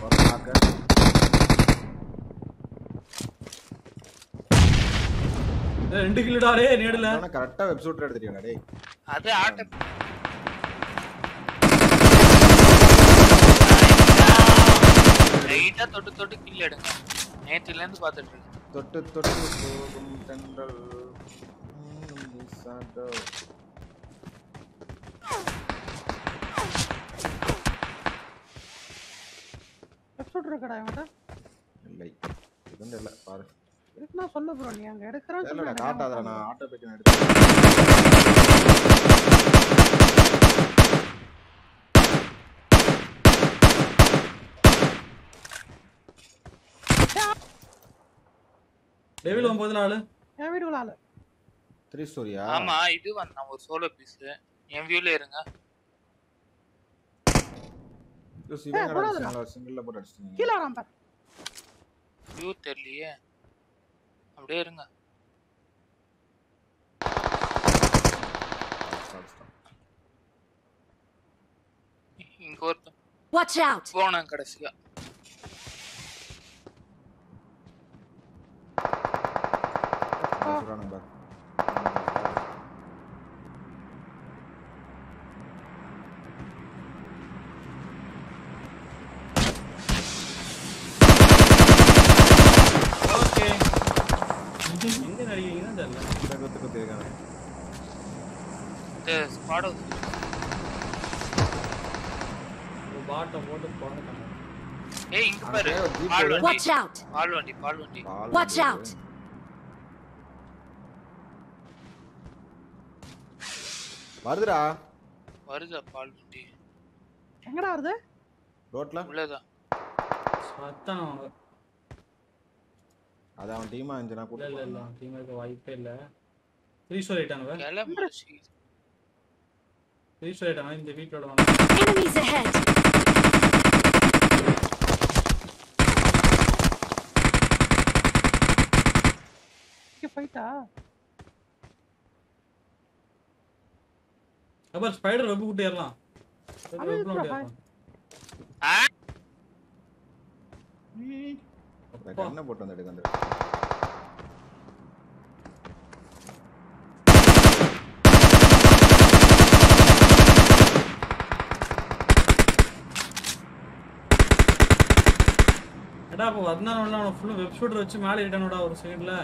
ஒரு நாக்கு. ஏய், ரெண்டு கில்லுடா டே நேடுல அவனை கரெக்டா வெப் ஷூட்டர் எடுத்துட்டீங்களா டேய் அது ஆட்ட லைட்டா தொட்டு தொட்டு கில் எடுங்க நேத்துல இருந்து பாத்துட்டு இருக்கேன் தொட்டு தொட்டு போகும் தென்றல் உம், வீசாதோ. வெப்சைட் இருக்கடா இவன்கிட்ட இல்லை இதுவும் இல்லை பாரு இருக்குன்னா சொல்லு ப்ரோ நீ அங்க எடுக்கிறேன்னு தெரியலடா சொல்லு காட்டாதடா நான் ஆட்டோ பிக்கன் எடுத்து டெவில் ஒன்பது நாலு என் வீட்டுக்குள்ள ஆளு த்ரீ ஸ்டோரியா ஆமா இது வந்தான் ஒரு சோலோ பீஸ் என் வியூல இருங்க சிவன் போடாதடா. சிங்கிள்ல போட்டு அடிச்சிட்டீங்க கீழே வரான் பாரு வியூ தெரியலையே அப்படியே இருங்க அடிச்சிட்டான். இங்க ஒருத்தன் Watch out! போனேன் கடைசியா அடிச்சிட்டானுங்க பாரு. ஓகே எங்க நடிக்கிறீங்கன்னு தெரியல இந்த குத்து குத்தி இருக்கானே. இந்த ஸ்குவாட் ஒரு பாட்டை போட்டு போனேன் ஏய் இங்க பாரு அங்கே ஒரு jeep பால் வருது. Watch வண்டி out! பால் வண்டி பால் வண்டி பால் Watch வந்து- out. வருதுடா வருதா பால் வண்டி எங்கடா வருது ரோட்ல உள்ளதான் சத்தான் அவனுக்கு அது அவன் டீமா இருந்துச்சுன்னா இல்ல இல்ல இல்ல கூட்டு டீம் இருக்க வாய்ப்பே இல்ல த்ரீ ஸ்டோர் ஆயிட்டானுவ கிளம்பு த்ரீ ஸ்டோர் ஆயிட்டானு இந்த வீட்டோட வாங்க Enemies ahead! இங்க போயிட்டா அப்புறம் ஸ்பைடர் வெப் விட்டு ஏறலாம் அவன் வெப்ல விட்டு இருக்கிற ஏறலாம் கண்ணை போட்டு வந்து எடுக்க வந்து எடா அப்போ வந்தானு அவன் ஃபுல்லு வெப் ஷூட்டர் வச்சு மேலே ஏறிட்டானோடா ஒரு செகண்ட்ல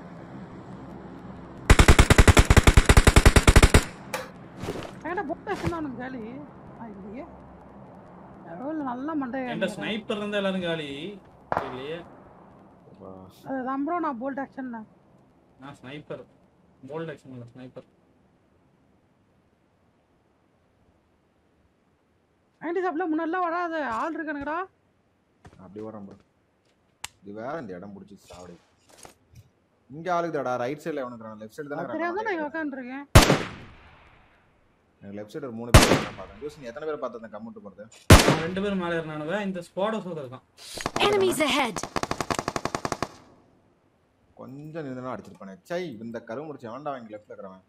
எங்கடா புக் வச்சிருந்தானுங்க காலி ஆ, இல்லையே எவ்வளோ நல்ல மண்டை என்கிட்ட ஸ்னைப்பர் இருந்தா எல்லாரும் காலி இல்லையே அதுதான் ப்ரோ நான் போல்ட் ஆக்ஷன் நான் ஸ்னைப்பர் போல்ட் ஆக்ஷன் இல்ல ஸ்னைப்பர் ஐடி ஷாப்ல முன்னாடிலாம் வராது ஆள் இருக்கானுங்கடா அப்படி வரேன் bro. இது வேற இந்த இடம் பிடிச்சி சாவடி இங்க ஆளுக்குதாடா ரைட் சைடுல எவனுக்கு லெஃப்ட் சைடு அது தெரியாம தான் நான் தானே உட்காந்துருக்கேன் எனக்கு லெஃப்ட் சைடு ஒரு மூணு பேர் நான் பார்த்தேன் ஜூஸ் நீ எத்தனை பேர் பார்த்த அந்த கம்முட்டு போறது அவன் ரெண்டு பேரும் மேலே ஏறினானுவ இந்த ஸ்குவாட சோத இருக்கான் Enemies ahead! கொஞ்சம் நின்று அடிச்சிருப்பானே சை இந்த கரு முடிச்சு வேண்டாம் அவங்க லெஃப்ட்ல இருக்கிறவன்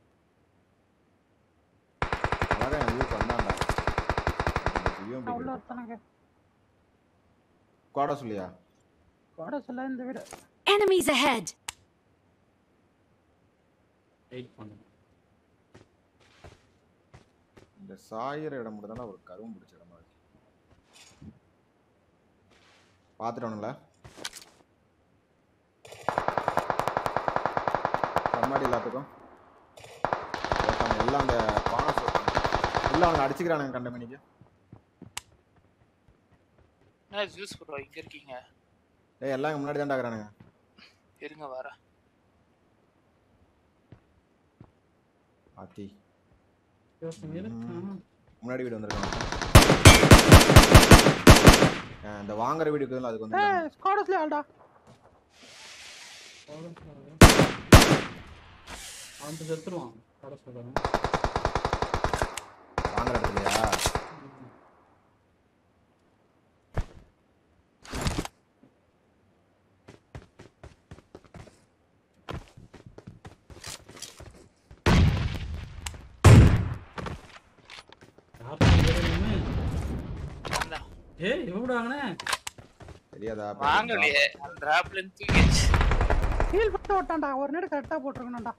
அழகா என் வியூக்கு வந்தான்டா அவ்வளோ ஒருத்தனுங்க கோடா சொல்லியா கோட சொல்ல இந்த வீடு Enemies ahead! வெயிட் பண்ணுங்க இந்த சாயிற இடம் மட்டும் தானே ஒரு கருவும் பிடிச்ச இடமா இருக்கு பார்த்துட்டோனுங்களா கண்ணாடி எல்லாத்துக்கும் ஒருத்தவங்க எல்லாம் அந்த பானஸ் உள்ள அவங்க அடிச்சுக்கிறானுங்க கண்ட மணிக்கு என்ன ஜூஸ் ப்ரோ இங்க இருக்கீங்க டேய் எல்லாம் இங்க முன்னாடி தான் டாக்குறானுங்க இருங்க வரேன் ஆத்தி யோசனை இருக்கு முன்னாடி வீடு வந்திருக்காங்க அஹ் இந்த வாங்குற வீடு இருக்குதுல்ல அதுக்கு வந்து ஏய் ஸ்குவாடஸ்ல ஆள்டா அவன் செத்துருவான் ஸ்குவாட சொல்றான் வாங்குற இடத்துலயா யார் நின்னு வந்தா ஏய் எப்படி வாங்கினே தெரியாதா வாங்கலையே அந்த ஆப்ல இருந்து தூக்கிடுச்சு ஹீல் பண்ணி விட்டான்டா ஒரு நேரம் கரெக்டா போட்டிருக்கணும்டா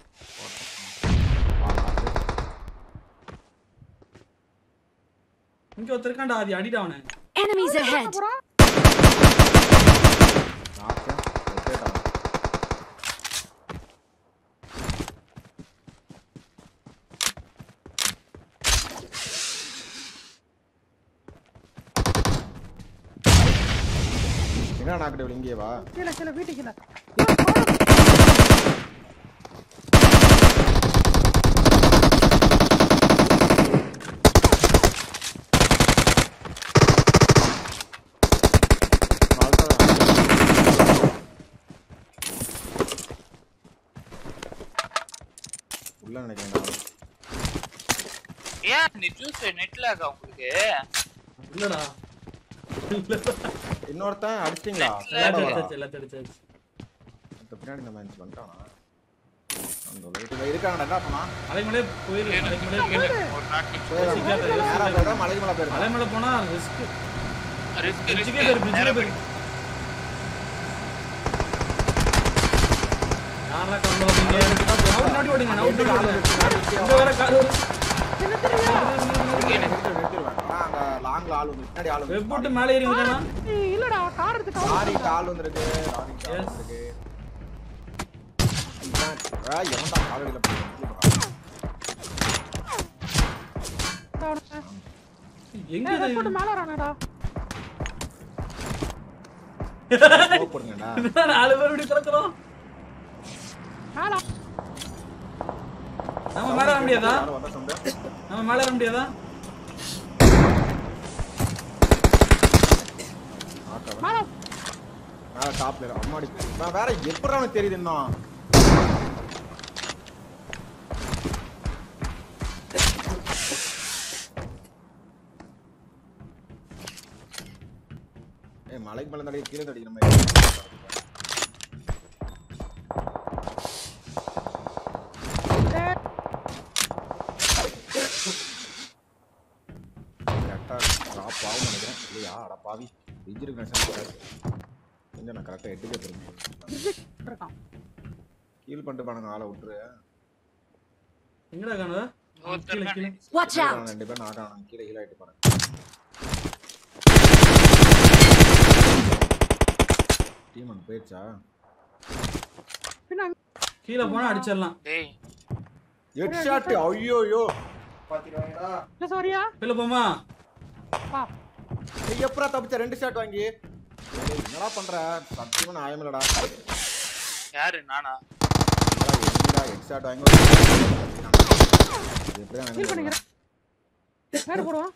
இங்க ஒருத்தர் இருக்கான்டா அது அடிடா அவனை Enemies ahead! அப்புறம் என்ன நாக்கடவுள் இங்கே வா கீழே கீழே வீட்டு கீழே உள்ள நினைக்கிறேன் ஏன் நீ ஜூஸ் நெட்ல இருக்கா உங்களுக்கு இல்லடா இன்னொருத்தன் அடிச்சிட்டீங்களா எல்லாத்தையும் பின்னாடி அடிச்சாச்சு எல்லாத்தையும் அடிச்சாச்சு இந்த பின்னாடி நம்ம இருந்துச்சு வந்துட்டானா அந்த லைட் இருக்காங்கடா என்ன பண்ணா மலைமலை போயிரு மலைமலை போயிரு ஒரு நாட்டு போய் நேரா போயிடா மலைக்கு மேல போயிடா மலைமலை போனா ரிஸ்க் ரிஸ்க் பிரிட்ஜுக்கே போயிரு பிரிட்ஜுக்கே போயிரு யாரா கம்பள போறீங்க நவுட்டி நவுட்டி ஓடுங்க நவுட்டி ஓடுங்க இங்க வேற கார் வருது ஆனா அங்க லாங்ல ஆள் வந்து பின்னாடி ஆள் வெப் வந்து போட்டு மேலே ஏறி வந்துட்டானா ஏய், இல்லடா கார் எடுத்து லாரி கவர் கால் வந்திருக்கு லாரி கால் Yes. வந்திருக்கு இதான், ஆ, எவன்டா காலடியில போய் எங்க ஏய் இது? போட்டு மேல வரானடா smoke போடுங்கடா இதுதான் நாலு பேர் இப்படி கிடக்குறோம் மேல நம்ம மேல வர முடியாதா யாரோ வந்தா sound. நம்ம மேல வர முடியாதா ஆக்கவா. மேல மேல டாப்ல இரு. அம்மாடி நான் வேற எப்படி அவனுக்கு தெரியுது இன்னும் ஏய் மலைக்கு மேல தடி கீழே தடிக்கிற மாதிரி ஏய், கரெக்டா ட்ராப் ஆகும் நினைக்கிறேன் இல்லையா அட பாவி இன்ஜின் கனெக்ஷன் எங்க நான் கரெக்டா எட்டு பேர் இருக்கான் கீழ் பண்ணிட்டு பாருங்க ஆளை விட்டுரு எங்கடா காணுவ ஒருத்தர் கீழே கீழே Watch கீழே out! நான் ரெண்டு பேரும் நாக்கான கீழே ஹீல் ஆயிட்டு போறேன் டீம் அங்க போயிடுச்சா பின்ன கீழே போனா அடிச்சிடலாம் டேய் ஹெட் ஷாட் ஐயோயோ பாத்தீங்களா இல்ல சாரியா கீழே போமா வா ஏய் எப்பரா தப்பிச்ச ரெண்டு ஷாட் வாங்கி ஏய், என்னடா பண்ற சத்தியமா நான் ஆயமில்லடா யாரு நானா என்னடா ஹெட் ஷாட் வாங்கி இது எப்படிதான் ஃபீல் எனக்கு பண்ணிக்கிறேன் நேடு போடுவோம்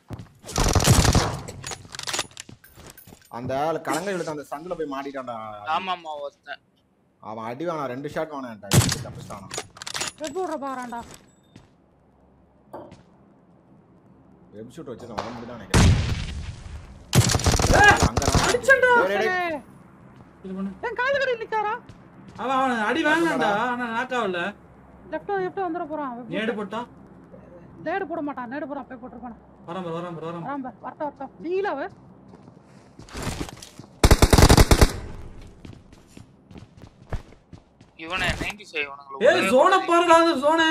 அந்த கலங்க இழுத்து அந்த சந்துல போய் மாட்டிட்டான்டா ஆமாமா ஒருத்தன் அவன் அடி வாங்கினா ரெண்டு ஷாட் வாங்கினான்டா தப்பிச்சிட்டானா ரெட் போடுற பாக்குறான்டா வெப் ஷூட் வச்சு வர முடியும் நினைக்கிறேன் அங்க அடிச்சேன்டா. ஏய், இது பண்ணு என் காலு கடி நிக்காரா அவன் அவன் அடி வாங்கினான்டா ஆனா நாக்காவல லெஃப்ட் லெஃப்ட் வந்துட போறான் நேடு போட்டா நேடு போட மாட்டான் நேடு போறான் போய் போட்டுருப்பான் வராம வராம வராம வராம பார், வரட்டும் வரட்டும் நீலாவ இவனை நைன்டி ஃபைவ் ஏய் ஜோனை பாருடா அந்த ஜோனை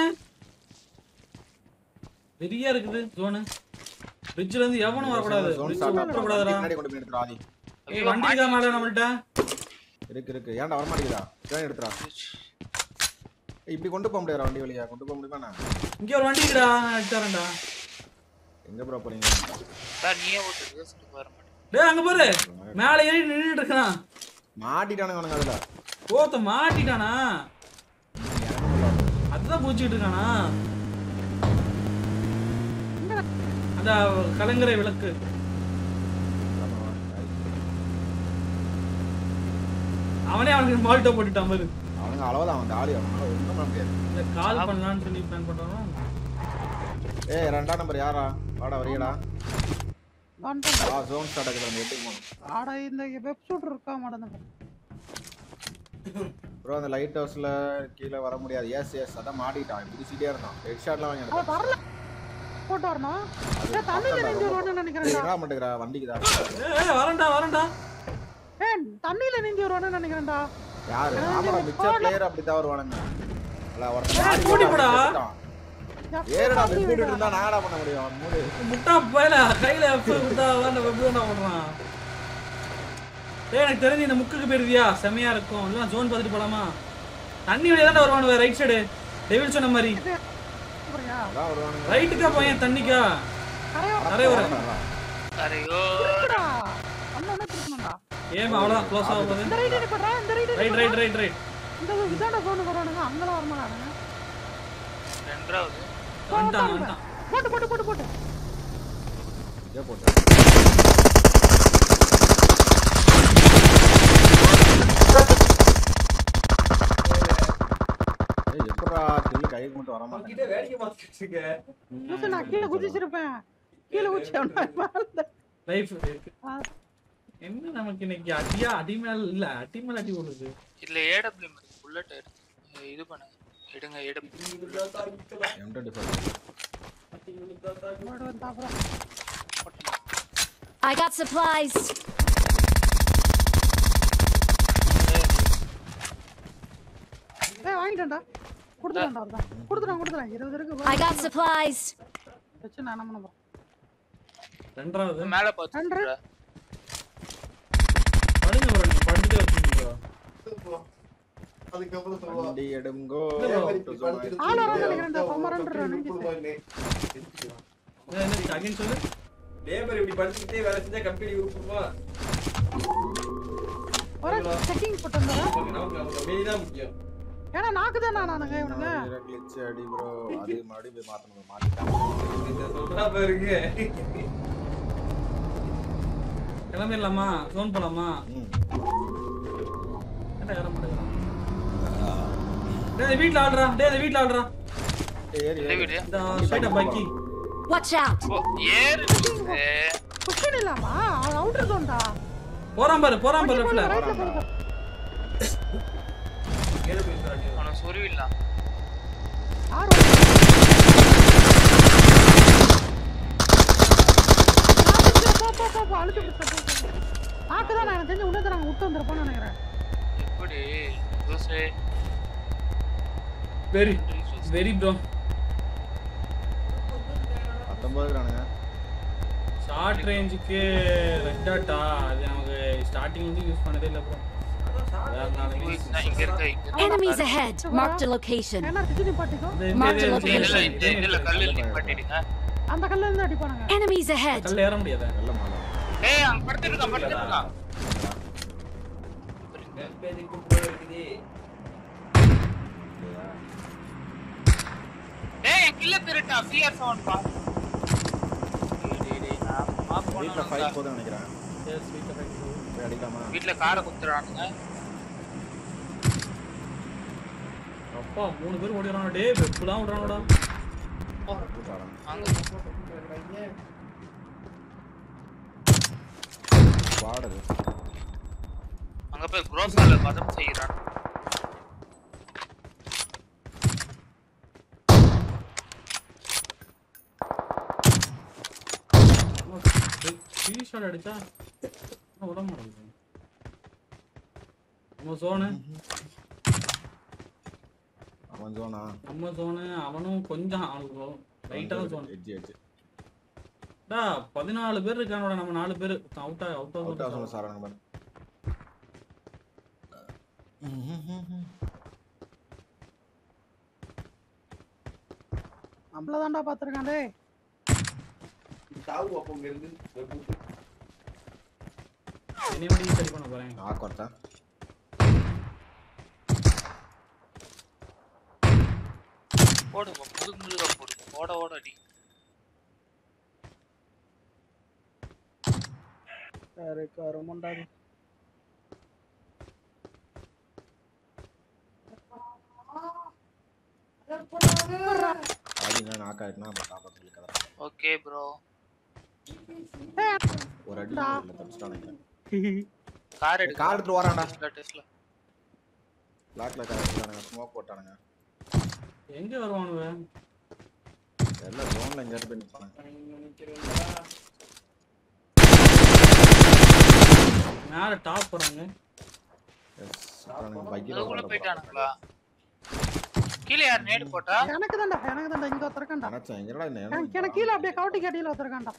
பெரியா இருக்குது ஜோனு பிரிட்ஜ்ல இருந்து எவனும் வரக்கூடாது zone பிரிட்ஜ் start ஆகுது. விட்டுறக்கூடாதுடா பின்னாடி கொண்டு போய் எடுத்துடா ஆதி ஏய் வண்டி இருக்கா மேல நம்மள்ட்ட இருக்கு இருக்கு ஏன்டா வர மாட்டேங்குதா ஏன் எடுத்துடா ஏய், இப்படி கொண்டு போக முடியாதா வண்டி வழியா கொண்டு போக முடியுமா நான்? இங்க ஒரு வண்டி இருக்குடா எடுத்தாரண்டா எங்க ப்ரோ போறீங்க சார் நீயே ஓட்டு ரிஸ்க் வர மாட்டேன் டேய் அங்க பாரு மேல ஏறி நின்னுட்டு இருக்கான் மாட்டிட்டானுங்க அவனுங்க அதுல கோத்த மாட்டிட்டானா இறங்க முடியல. அதுதான் பூச்சிட்டு இருக்கானா அந்த கலங்கரை விளக்கு அவனே அவனுக்கு மால்ட்டோ போட்டுட்டான் பாரு அவனுங்க அளவுதான் அவன் தாலி அவனால ஒண்ணும் பண்ண முடியாது இந்த கால் பண்ணலாம்னு சொல்லி பிளான் பண்றான் ஏய் ரெண்டாம் நம்பர் யாரா வாடா வரீடா வந்துட்டேன் வா ஜோன் ஸ்டார்ட் ஆகுது நம்ம எட்டுக்கு போகணும் ஆட இந்த வெப் ஷூட்டர் இருக்கா மாட்டேன் ப்ரோ அந்த லைட் ஹவுஸ்ல கீழே வர முடியாது எஸ் எஸ் அதான் மாட்டிட்டான் பிடிச்சிட்டே இருந்தான் ஹெட் ஷாட்லாம் வாங்கி அவன் எடுத்தான். வரல போட்டு வரணும் அது ஏய், தமிழ்ல பக்கத்துல நெஞ்சு ரொம்ப- வருவான்னு நினைக்கிறேன்டா என்ன மாட்டேங்கிறா வண்டிக்குதா ஏய் வரேன்டா வரேன்டா ஏய் தண்ணியில நீந்தி வருவானு நினைக்கிறேன்டா யாரு ஆ, ஆமாடா நீ மிச்ச போடா. பிளேயர் அப்படிதான் வருவானுங்க இல்ல ஒருத்தன் ஏய், ஆடி கூட்டி போடா, போடா. செத்துட்டான். ஏறுடா வெப் போட்டுட்டு இருந்தா நாடா பண்ண முடியும் அவன் மூடு முட்டா போயில கையில எப்ப விட்டா தான் வெப் என்ன பண்றான் டேய் எனக்கு தெரிஞ்சு இந்த முக்குக்கு போயிருவியா செமையா இருக்கும் இல்ல ஜோன் பார்த்துட்டு போலாமா தண்ணி வழியா தான் வருவானு ரைட் சைடு டெவில் சொன்ன மாதிரி புரியா அதான் வருவானுங்க ரைட்டுக்கா பையன் தண்ணிக்கா கரையோ நிறைய வர அரையோ திருக்குடா அண்ணன் திருக்கணும்டா ஏமா அவ்வளவுதான் க்ளோஸ் ஆக போகுது இந்த ரைட் அடிப்படா இந்த right right right right right இந்த இதாண்ட ஜோனுக்கு வருவானுங்க அங்கெல்லாம் வரமாட்டானுங்க ரெண்டாவது வந்துட்டான் வந்துட்டான் போட்டு போட்டு போட்டு போட்டு ஏன் போட்டு ஏய் எப்படா கில்லு கைக்கு மட்டும் வர மாட்டேங்குது வேடிக்கை பார்த்துட்டு இருக்க லூசு, நான் கீழே குதிச்சிருப்பேன் கீழே குதிச்சு அவன மேல லைஃப் ஆ. என்ன நமக்கு இன்னைக்கு அடியா அடி மேல இல்ல அடி மேல அடி விடுது இதுல ஏடபிள்யூ புல்லட் எடுத்து அஹ் இது பண்ணுங்க எடுங்க ஏடபிள்யூ எம் டுவெண்ட்டி ஃபைவ் போடு வந்து அப்புறம் I got supplies. ஏய் வாங்கிட்டேன்டா கொடுத்துட்டான்டா அவர்தான் கொடுத்துட்டான் கொடுத்துட்டான் இருபது இருக்கு I got supplies. வச்சு நான் என்ன பண்ண போறேன் ரெண்டாவது மேல நன்றி. பார்த்து படுங்க ப்ரோ நீங்க படுத்துட்டே வச்சுக்கீங்க அதுக்கப்புறம் சொல்லுவா வண்டி எடுங்கோ இதே மாதிரி to இப்படி zone படுத்துட்டு I- ஆள் வரான்னு தூங்கிட்டு நினைக்கிறேன்டா, வந்து பொம்மரன்ற அவங்க நெஞ்சு. உருப்புடுவானே. என்ன அகைன் சொல்லு லேபர் இப்படி படுத்துக்கிட்டே வேலை செஞ்சா கம்பெனி உருப்புமா ஒரு செக்கிங் போட்டு வந்துடுறேன் நமக்கு நமக்கு கம்பெனி தான் முக்கியம் ஏன்னா நாக்கு தான் நானுங்க இவனுங்க நான் glitch அடி bro அது மறுபடியும் போய் மாத்தணும் மாத்திட்டான் இந்த சொல்றா பாருங்க கிளம்பிடலாமா ஜோன் போலாமா ம். என்ன ஏற மாட்டேங்கிறான் டேய் இந்த வீட்ல ஆடுறா டேய் இந்த வீட்ல ஆடுறா ஏய், ஏறு, இந்த ஏறு. வீடு இந்த சைட பக்கி Watch out. ஓ ஏறு ஏ, குஷன் இல்லாமா அது அவுட்டர் ஜோன்டா போறான் பாரு போறான் பாரு லெஃப்ட்ல ரைட்ல போறது ஏழு பேசுறாங்க அவனை சொருவிடலாம் யார் போ போ போ போ அழுத்து விட்டு நாக்கு தான் நான் தெரிஞ்சு உள்ள நாங்க விட்டு வந்திருப்போம்னு நினைக்கிறேன் எப்படி தோசை வெரி வெரி ப்ரோ பத்தொன்பது இருக்கிறானுங்க ஷார்ட் ரேஞ்சுக்கு ரெட் டாட்டா அது நமக்கு ஸ்டார்டிங் வந்து யூஸ் பண்ணதே இல்லை ப்ரோ வேற நாளைக்கு இங்க இருக்க இங்க இருக்க Enemies ahead. Marked a location. ஏன்னா ரஜினி பாட்டிக்கோ இந்த இந்த Marked இது- location. இதுல இந்த இதுல கல்லு நிப்பாட்டிடுங்க அந்த கல்ல இருந்து அடிப்பானுங்க Enemies ahead. கல்ல ஏற முடியாதா வெள்ள மாலை ஏய் அங்க படுத்துருக்கான் படுத்துருக்கான் பேஜுக்கு போய் இருக்குது ஏய் என் கில்ல திருட்டா சிஆர் சவுண்ட் பா டேய், டேய், டேய், நான் மாப் வீட்டுல பண்ணணும்டா. ஃபைட் போதும் நினைக்கிறேன் Yes, we can fight. போய் அடிக்கலாமா வீட்ல காரை குத்துறானுங்க அப்பா மூணு பேர் ஓடிறானோ டேய் வெப்புலாம் விடுறானோடா கூட்டாரம் அங்க பாடுது அங்க போய் குரோசால மதம் செய்யறான் த்ரீ ஷாட் அடிச்சா இன்னும் விட மாட்டேங்குது நம்ம சோனு அவன் ஜோனா நம்ம சோனு அவனும் கொஞ்சம் அவனுக்கு லைட்டான சோன் எட்ஜி எட்ஜி டா பதினாலு பேர் இருக்கானோட நம்ம நாலு பேர் அவுட்டா அவுட் அவுட் ஆஃப் ஆஃப் சாராங்க பாரு நம்மள தான்டா பாத்துருக்கான் டேய் சாவு அப்போ இங்க இருந்து வெப்பு. என்னையும் சரி பண்ண போறேன் ஆக் ஒருத்தா போடு முதுகு முதுகா போடு ஓட ஓட அடி சரி கருமண்டாது ஆடினா நாக் ஆயிட்டுனா அப்ப காப்பாத்து சொல்லி கதை ஓகே ப்ரோ ஒரு அடி இல்ல தப்பிச்சிட்டானுங்க கார் எடு கார் எடுத்துட்டு வரான்டா டெஸ்லா டெஸ்லா பிளாக்ல கார் எடுத்துட்டானுங்க ஸ்மோக் போட்டானுங்க எங்க வருவானுவ எல்லாம் ஜோன்ல எங்க போய் நிப்பானுங்க மேல மேல டாப் போறாங்க எஸ் அப்புறம் பைக்கில் அதுக்குள்ள போயிட்டானுங்களா கீழே யார் நேடு போட்டா எனக்கு தான்டா எனக்கு தான்டா இங்க ஒருத்தருக்காண்டா நினைச்சேன் எங்கடா இந்த எனக்கு எனக்கு கீழே அப்படியே கவுட்டி கேட்டியில ஒருத்தருக்காண்டா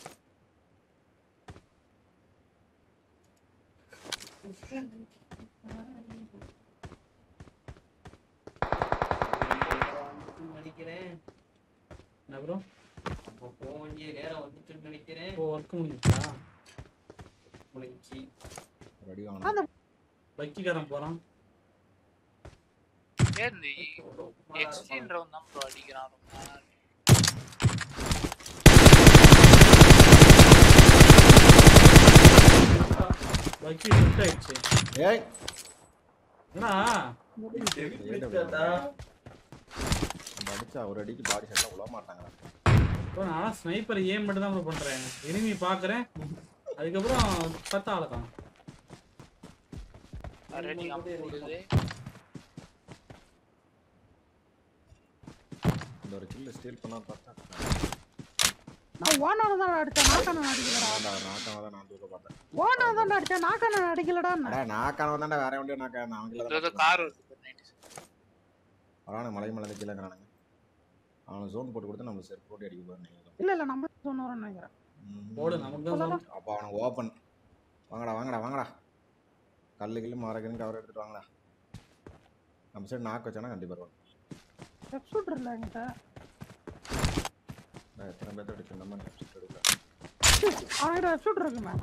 நினைக்கிறேன் என்ன ப்ரோ அப்போ போக வேண்டிய நேரம் வந்துட்டுன்னு நினைக்கிறேன் இப்போ ஒர்க் முடிஞ்சுச்சா முடிஞ்சு ரெடி வாங்கணும் பைக்கிக்காரன் போறான் ஏன் எக்ஸ்டீன்றவன் தான் ப்ரோ அடிக்கிறான் ரொம்ப நேரம். பைக்கி ஷிஃப்ட் ஆயிடுச்சு ஏய் என்னடா அடிச்சா ஒரு அடிக்கு பாடி ஷாட்லாம் விழ மாட்டாங்க ப்ரோ நான் ஸ்னைப்பர் ஏம் மட்டும் தான் ப்ரோ பண்றேன் எனிமி பாக்குறேன் அதுக்கப்புறம் பத்தா ஆளக்கான் ரெடி போடுது இந்த ஒரு கில்ல ஸ்டீல் பண்ணா பார்த்தா நான் ஓனான தான் அடிச்சேன் நாக்கான அடிக்கலடா நான் நாக்காம தான் நான் தூக்க பார்த்தேன் ஓனான தான் அடிச்சேன் நாக்கான அடிக்கலடா அடா நாக்கானவ தான்டா வேற வண்டியோ நாக்கா நான் இது அவங்கள கார் வருது வரானு மலை மேல கீழே இருக்கிறானுங்க அவனுக்கு ஜோன் போட்டு கொடுத்து நம்ம செருப்பு போட்டு அடிக்க போறேன் இல்ல இல்ல நம்ம சொன்னோம்னு நினைக்கிறேன் போடு நமக்கு தான் சொல்லலாம். அப்போ அவனுக்கு ஓப்பன் வாங்கடா வாங்கடா வாங்கடா கல்லு கில்லு மரக்கன்னு கவர் எடுத்துட்டு வாங்கடா நம்ம சைடு நாக்கு வச்சானா கண்டிப்பா வரும் லெஃப்ட் ஷூட்டர் இல்ல என்கிட்ட நான் எத்தனை பேர்த்த அடிச்சு நம்ம நெக்ஸ்ட் எடுக்கலாம் அவன்கிட்ட லெஃப்ட் ஷூட்டர் இருக்குமே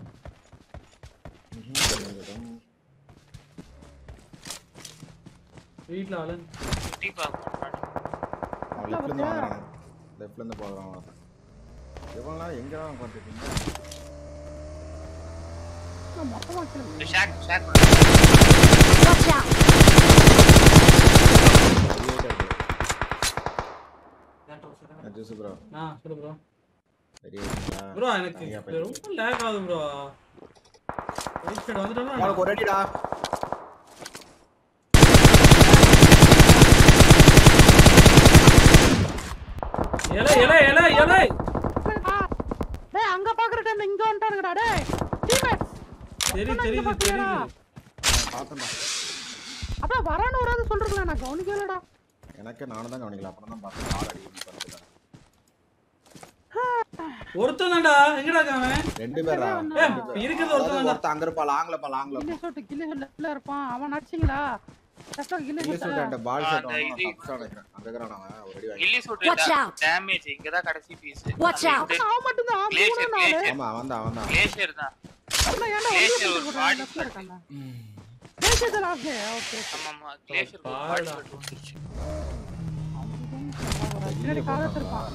வீட்ல ஆளு சுத்தி பார்க்கணும் அவன் லெஃப்ட்ல இருந்து வாங்குறானு லெஃப்ட்ல இருந்து போகிறான் இவன்லாம் எங்க தான் உட்காந்துருக்கீங்க நான் மொத்தமா கீழே இந்த shock shock Watch out! Juice bro ஆ சொல்லு ப்ரோ ரெடி ஆயிடுங்களா ப்ரோ எனக்கு தனியா இது ரொம்ப லேக் ஆகுது ப்ரோ ரைட் சைடு வந்துட்டோம்னா அவனுக்கு ஒரு அடிடா இலை இலை இலை இலை போயிட்டா. டேய் அங்க பாக்குற டைம்ல இங்க வந்துட்டானுங்கடா டேய் டீம்மேட்ஸ் தெரியுது தெரியுது தெரியுது பார்த்தேன்டா அப்புறம் வரான்னு வராது சொல்றீங்களா நான் கவனிக்கலடா எனக்கு நானும் தான் கவனிக்கல அப்புறம் தான் பார்த்தேன் ஆள் அடி பார்த்துட்டேன் ஒருத்தன் தான்டா எங்கடா இருக்கான் அவன் ரெண்டு பேரா ஏ, ரெண்டு பேரா? இருக்கிறது அதாவது ஒருத்தன் தான்டா. ஒருத்தன் அங்க இருப்பா லாங்லப்பா லாங்ல கில்லி ஷூட் கில்லி ஷூட் லெஃப்ட்ல இருப்பான் அவன் அடிச்சிங்களா லெஃப்ட்ல கில்லி கில்லி ஷூட் சூட் பால் ஆ, ஷாட் அந்த இது- நினைக்கிறேன் அங்க இருக்கிறான் அவன் ஒரு அடி வாங்கி கில்லி சூட் Watch out. டேமேஜ் இங்க தான் கடைசி பீஸ் Watch out. அவன் மட்டும் தான் Glacier, மூணு நாலு glacier. ஆமா அவன் தான் அவன் தான் கிளேஷியர் தான் அப்புறம் ஏன்டா Glacier ஒளிய ஒரு போட்டு body லெஃப்ட்ல இருக்கானே கிளேசியர் தான் ஓகே ஓகே ஆமா ஆமா கிளேஷியர் ஒரு பாடா. பாடி ஷாட் வந்துருச்சு பின்னாடி காலத்து இருப்பான்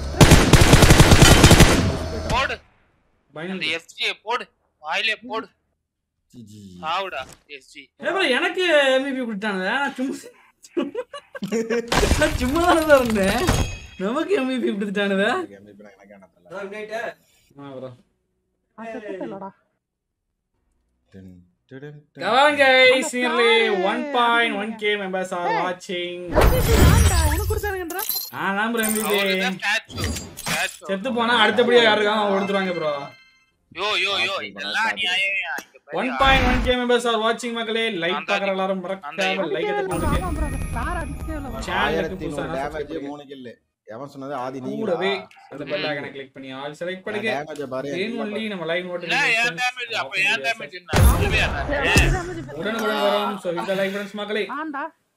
போடு அந்த பயந்து எஸ்ஜி போடு வாயிலே போடு ஜிஜி சாவுடா எஸ்ஜி ஏ ப்ரோ எனக்கு எம்விபி கொடுத்தானுங்க நான் சும்மா நான் சும்மா தான் இருந்தேன் நமக்கு எம்விபி கொடுத்துட்டானுவ MVP நான் எனக்கு என்ன தெரியல அதான் இங்கிட்ட ஆ ப்ரோ இல்லடா டின், டிடின், டின். Come on guys, nearly 1.1k members are watching. உனக்கு கொடுத்தானுங்கன்றா ஆ நான் ப்ரோ MVP. அவருதான் ஸ்டாச்சு ஸ்டாச்சு செத்து போனா அடுத்தபடியா யாரு இருக்காங்க அவங்க கொடுத்துருவாங்க ப்ரோ யோ யோ யோ இதெல்லாம் அநியாயமே இங்க பாரு. 1.1k members are watching மக்களே லைக் அந்த- பார்க்குற எல்லாரும் அந்த மறக்காம லைக் எடுத்து போடுங்க ஆமா bro ஸ்டார் அடிக்கவே இல்ல bro. சேனலுக்கு ஆயிரத்தி நூறு புதுசா டேமேஜ் மூணு கில்லு எவன் சொன்னது ஆதி நீங்க கூடவே அந்த பெல் ஐகானை கிளிக் பண்ணி ஆல் செலக்ட் பண்ணுங்க டேமேஜ் பாரு தென் ஒன்லி நம்ம லைவ் என்ன ஏன் நோட்டிஃபிகேஷன் டேமேஜ் அப்ப ஏன் டேமேஜ் நான் சொல்லவே damage மாட்டேன் உடனுக்குடன் வரும் ஸோ இந்த லைக் ஃப்ரெண்ட்ஸ் மக்களே ஆண்டா